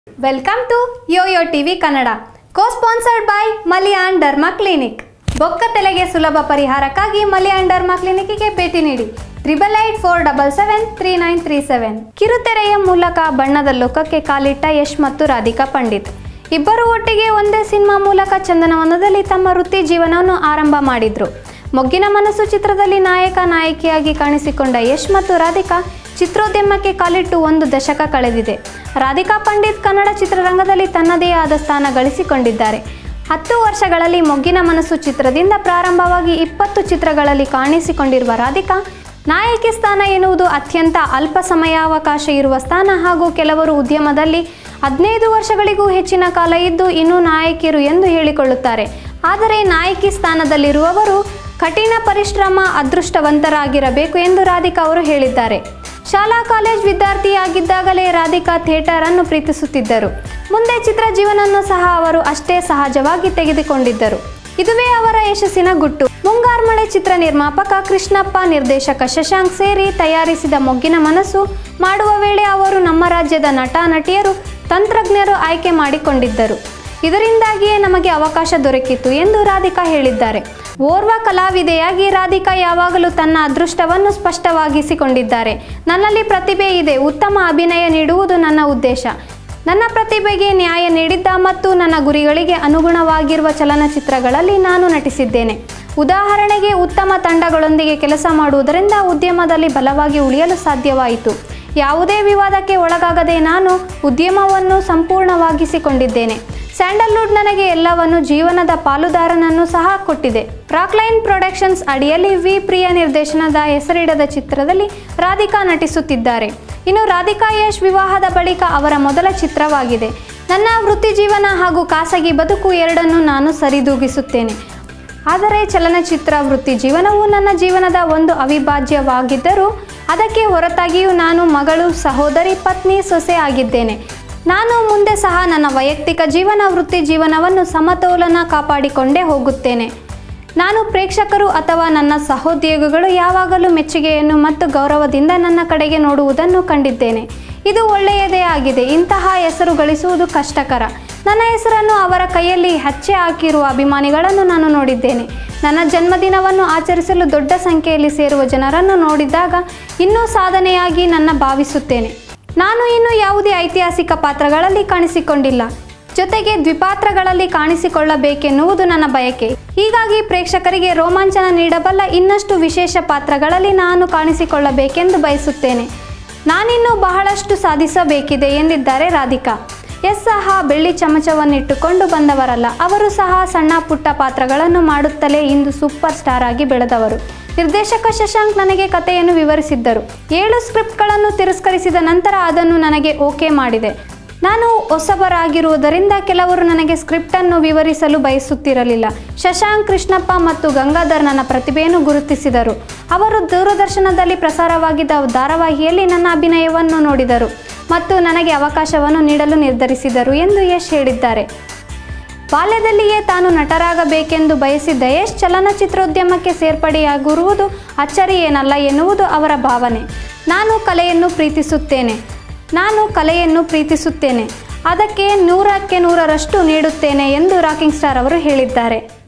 welcome to YoYo TV Kannada co sponsored by Maliyan derma clinic ಬೊಕ್ಕ ತಲೆಗೆ ಸುಲಭ ಪರಿಹಾರಕ್ಕಾಗಿ ಮಲಿಯಾನ್ ಡರ್ಮಾ ಕ್ಲಿನಿಕ್ಗೆ ಭೇಟಿ ನೀಡಿ triple eight four double seven three nine three seven ಕಿರುತೆರೆಯ ಮೂಲಕ ಬಣ್ಣದ ಲೋಕಕ್ಕೆ ಕಾಲಿಟ್ಟ ಯಶ್ ಮತ್ತು ರಾಧಿಕಾ ಪಂಡಿತ್ ಇಬ್ಬರು ಒಟ್ಟಿಗೆ ಒಂದೇ ಸಿನಿಮಾ ಮೂಲಕ ಚಂದನವನದಲ್ಲಿ ತಮ್ಮ ವೃತ್ತಿ ಜೀವನವನ್ನು ಆರಂಭ ಮಾಡಿದ್ರು ಮೊಗ್ಗಿನ ಮನಸ್ಸು ಚಿತ್ರದಲ್ಲಿ ನಾಯಕ ನಾಯಕಿಯಾಗಿ ಕಾಣಿಸಿಕೊಂಡ ಯಶ್ ಮತ್ತು ರಾಧಿಕಾ ಚಿತ್ರೋದ್ಯಮಕ್ಕೆ ಕಾಲಿಟ್ಟು ಒಂದು ದಶಕ ಕಳೆದಿದೆ ರಾಧಿಕಾ ಪಂಡಿತ್ ಕನ್ನಡ ಚಿತ್ರರಂಗದಲ್ಲಿ ತನ್ನದೇ ಆದ ಸ್ಥಾನ ಗಳಿಸಿಕೊಂಡಿದ್ದಾರೆ ಹತ್ತು ವರ್ಷಗಳಲ್ಲಿ ಮೊಗ್ಗಿನ ಮನಸ್ಸು ಚಿತ್ರದಿಂದ ಪ್ರಾರಂಭವಾಗಿ ಇಪ್ಪತ್ತು ಚಿತ್ರಗಳಲ್ಲಿ ಕಾಣಿಸಿಕೊಂಡಿರುವ ರಾಧಿಕಾ ನಾಯಕಿ ಸ್ಥಾನ ಎನ್ನುವುದು ಅತ್ಯಂತ ಅಲ್ಪ ಸಮಯಾವಕಾಶ ಇರುವ ಸ್ಥಾನ ಹಾಗೂ ಕೆಲವರು ಉದ್ಯಮದಲ್ಲಿ ಹದಿನೈದು ವರ್ಷಗಳಿಗೂ ಹೆಚ್ಚಿನ ಕಾಲ ಇದ್ದು ಇನ್ನೂ ನಾಯಕಿಯರು ಎಂದು ಹೇಳಿಕೊಳ್ಳುತ್ತಾರೆ ಆದರೆ ನಾಯಕಿ ಸ್ಥಾನದಲ್ಲಿರುವವರು ಕಠಿಣ ಪರಿಶ್ರಮ ಅದೃಷ್ಟವಂತರಾಗಿರಬೇಕು ಎಂದು ರಾಧಿಕಾ ಅವರು ಹೇಳಿದ್ದಾರೆ ಶಾಲಾ ಕಾಲೇಜ್ ವಿದ್ಯಾರ್ಥಿಯಾಗಿದ್ದಾಗಲೇ ರಾಧಿಕಾ ಥಿಯೇಟರ್ ಅನ್ನು ಪ್ರೀತಿಸುತ್ತಿದ್ದರು ಮುಂದೆ ಚಿತ್ರ ಜೀವನವನ್ನು ಸಹ ಅವರು ಅಷ್ಟೇ ಸಹಜವಾಗಿ ತೆಗೆದುಕೊಂಡಿದ್ದರು ಇದುವೇ ಅವರ ಯಶಸ್ಸಿನ ಗುಟ್ಟು ಮುಂಗಾರ್ಮಳೆ ಚಿತ್ರ ನಿರ್ಮಾಪಕ ಕೃಷ್ಣಪ್ಪ ನಿರ್ದೇಶಕ ಶಶಾಂಕ್ ಸೇರಿ ತಯಾರಿಸಿದ ಮೊಗ್ಗಿನ ಮನಸ್ಸು ಮಾಡುವ ವೇಳೆ ಅವರು ನಮ್ಮ ರಾಜ್ಯದ ನಟ ನಟಿಯರು ತಂತ್ರಜ್ಞರು ಆಯ್ಕೆ ಮಾಡಿಕೊಂಡಿದ್ದರು ಇದರಿಂದಾಗಿಯೇ ನಮಗೆ ಅವಕಾಶ ದೊರಕಿತ್ತು ಎಂದು ರಾಧಿಕಾ ಹೇಳಿದ್ದಾರೆ ಓರ್ವ ಕಲಾವಿದೆಯಾಗಿ ರಾಧಿಕಾ ಯಾವಾಗಲೂ ತನ್ನ ಅದೃಷ್ಟವನ್ನು ಸ್ಪಷ್ಟವಾಗಿಸಿಕೊಂಡಿದ್ದಾರೆ ನನ್ನಲ್ಲಿ ಪ್ರತಿಭೆ ಇದೆ ಉತ್ತಮ ಅಭಿನಯ ನೀಡುವುದು ನನ್ನ ಉದ್ದೇಶ ನನ್ನ ಪ್ರತಿಭೆಗೆ ನ್ಯಾಯ ನೀಡಿದ್ದ ಮತ್ತು ನನ್ನ ಗುರಿಗಳಿಗೆ ಅನುಗುಣವಾಗಿರುವ ಚಲನಚಿತ್ರಗಳಲ್ಲಿ ನಾನು ನಟಿಸಿದ್ದೇನೆ ಉದಾಹರಣೆಗೆ ಉತ್ತಮ ತಂಡಗಳೊಂದಿಗೆ ಕೆಲಸ ಮಾಡುವುದರಿಂದ ಉದ್ಯಮದಲ್ಲಿ ಬಲವಾಗಿ ಉಳಿಯಲು ಸಾಧ್ಯವಾಯಿತು ಯಾವುದೇ ವಿವಾದಕ್ಕೆ ಒಳಗಾಗದೆ ನಾನು ಉದ್ಯಮವನ್ನು ಸಂಪೂರ್ಣವಾಗಿಸಿಕೊಂಡಿದ್ದೇನೆ ಸ್ಯಾಂಡಲ್ವುಡ್ ನನಗೆ ಎಲ್ಲವನ್ನು ಜೀವನದ ಪಾಲುದಾರನನ್ನು ಸಹ ಕೊಟ್ಟಿದೆ ರಾಕ್ಲೈನ್ ಪ್ರೊಡಕ್ಷನ್ಸ್ ಅಡಿಯಲ್ಲಿ ವಿ ಪ್ರಿಯ ನಿರ್ದೇಶನದ ಹೆಸರಿಡದ ಚಿತ್ರದಲ್ಲಿ ರಾಧಿಕಾ ನಟಿಸುತ್ತಿದ್ದಾರೆ ಇನ್ನು ರಾಧಿಕಾ ಯಶ್ ವಿವಾಹದ ಬಳಿಕ ಅವರ ಮೊದಲ ಚಿತ್ರವಾಗಿದೆ ನನ್ನ ವೃತ್ತಿ ಜೀವನ ಹಾಗೂ ಖಾಸಗಿ ಬದುಕು ಎರಡನ್ನೂ ನಾನು ಸರಿದೂಗಿಸುತ್ತೇನೆ ಆದರೆ ಚಲನಚಿತ್ರ ವೃತ್ತಿ ಜೀವನವು ನನ್ನ ಜೀವನದ ಒಂದು ಅವಿಭಾಜ್ಯವಾಗಿದ್ದರೂ ಅದಕ್ಕೆ ಹೊರತಾಗಿಯೂ ನಾನು ಮಗಳು ಸಹೋದರಿ ಪತ್ನಿ ಸೊಸೆ ಆಗಿದ್ದೇನೆ ನಾನು ಮುಂದೆ ಸಹ ನನ್ನ ವೈಯಕ್ತಿಕ ಜೀವನ ವೃತ್ತಿ ಜೀವನವನ್ನು ಸಮತೋಲನ ಕಾಪಾಡಿಕೊಂಡೇ ಹೋಗುತ್ತೇನೆ ನಾನು ಪ್ರೇಕ್ಷಕರು ಅಥವಾ ನನ್ನ ಸಹೋದ್ಯೋಗಿಗಳು ಯಾವಾಗಲೂ ಮೆಚ್ಚುಗೆಯನ್ನು ಮತ್ತು ಗೌರವದಿಂದ ನನ್ನ ಕಡೆಗೆ ನೋಡುವುದನ್ನು ಕಂಡಿದ್ದೇನೆ ಇದು ಒಳ್ಳೆಯದೇ ಆಗಿದೆ ಇಂತಹ ಹೆಸರು ಗಳಿಸುವುದು ಕಷ್ಟಕರ ನನ್ನ ಹೆಸರನ್ನು ಅವರ ಕೈಯಲ್ಲಿ ಹಚ್ಚೆ ಹಾಕಿರುವ ಅಭಿಮಾನಿಗಳನ್ನು ನಾನು ನೋಡಿದ್ದೇನೆ ನನ್ನ ಜನ್ಮದಿನವನ್ನು ಆಚರಿಸಲು ದೊಡ್ಡ ಸಂಖ್ಯೆಯಲ್ಲಿ ಸೇರುವ ಜನರನ್ನು ನೋಡಿದಾಗ ಇನ್ನೂ ಸಾಧನೆಯಾಗಿ ನನ್ನ ಭಾವಿಸುತ್ತೇನೆ ನಾನು ಇನ್ನು ಯಾವುದೇ ಐತಿಹಾಸಿಕ ಪಾತ್ರಗಳಲ್ಲಿ ಕಾಣಿಸಿಕೊಂಡಿಲ್ಲ ಜೊತೆಗೆ ದ್ವಿಪಾತ್ರಗಳಲ್ಲಿ ಕಾಣಿಸಿಕೊಳ್ಳಬೇಕೆನ್ನುವುದು ನನ್ನ ಬಯಕೆ ಹೀಗಾಗಿ ಪ್ರೇಕ್ಷಕರಿಗೆ ರೋಮಾಂಚನ ನೀಡಬಲ್ಲ ಇನ್ನಷ್ಟು ವಿಶೇಷ ಪಾತ್ರಗಳಲ್ಲಿ ನಾನು ಕಾಣಿಸಿಕೊಳ್ಳಬೇಕೆಂದು ಬಯಸುತ್ತೇನೆ ನಾನಿನ್ನೂ ಬಹಳಷ್ಟು ಸಾಧಿಸಬೇಕಿದೆ ಎಂದಿದ್ದಾರೆ ರಾಧಿಕಾ ಎಸ್ ಸಹ ಬೆಳ್ಳಿ ಚಮಚವನ್ನಿಟ್ಟುಕೊಂಡು ಬಂದವರಲ್ಲ ಅವರು ಸಹ ಸಣ್ಣ ಪುಟ್ಟ ಪಾತ್ರಗಳನ್ನು ಮಾಡುತ್ತಲೇ ಇಂದು ಸೂಪರ್ ಸ್ಟಾರ್ ಆಗಿ ಬೆಳೆದವರು ನಿರ್ದೇಶಕ ಶಶಾಂಕ್ ನನಗೆ ಕಥೆಯನ್ನು ವಿವರಿಸಿದ್ದರು ಏಳು ಸ್ಕ್ರಿಪ್ಟ್ಗಳನ್ನು ತಿರಸ್ಕರಿಸಿದ ನಂತರ ಅದನ್ನು ನನಗೆ ಓಕೆ ಮಾಡಿದೆ ನಾನು ಹೊಸಬರಾಗಿರುವುದರಿಂದ ಕೆಲವರು ನನಗೆ ಸ್ಕ್ರಿಪ್ಟನ್ನು ವಿವರಿಸಲು ಬಯಸುತ್ತಿರಲಿಲ್ಲ ಶಶಾಂಕ್ ಕೃಷ್ಣಪ್ಪ ಮತ್ತು ಗಂಗಾಧರ್ ನನ್ನ ಪ್ರತಿಭೆಯನ್ನು ಗುರುತಿಸಿದರು ಅವರು ದೂರದರ್ಶನದಲ್ಲಿ ಪ್ರಸಾರವಾಗಿದ್ದ ಧಾರಾವಾಹಿಯಲ್ಲಿ ನನ್ನ ಅಭಿನಯವನ್ನು ನೋಡಿದರು ಮತ್ತು ನನಗೆ ಅವಕಾಶವನ್ನು ನೀಡಲು ನಿರ್ಧರಿಸಿದರು ಎಂದು ಯಶ್ ಹೇಳಿದ್ದಾರೆ ಬಾಲ್ಯದಲ್ಲಿಯೇ ತಾನು ನಟರಾಗಬೇಕೆಂದು ಬಯಸಿದ್ದ ಯಶ್ ಚಲನಚಿತ್ರೋದ್ಯಮಕ್ಕೆ ಸೇರ್ಪಡೆಯಾಗಿರುವುದು ಅಚ್ಚರಿ ಏನಲ್ಲ ಎನ್ನುವುದು ಅವರ ಭಾವನೆ ನಾನು ಕಲೆಯನ್ನು ಪ್ರೀತಿಸುತ್ತೇನೆ ನಾನು ಕಲೆಯನ್ನು ಪ್ರೀತಿಸುತ್ತೇನೆ ಅದಕ್ಕೆ ನೂರಕ್ಕೆ ನೂರರಷ್ಟು ನೀಡುತ್ತೇನೆ ಎಂದು ರಾಕಿಂಗ್ ಸ್ಟಾರ್ ಅವರು ಹೇಳಿದ್ದಾರೆ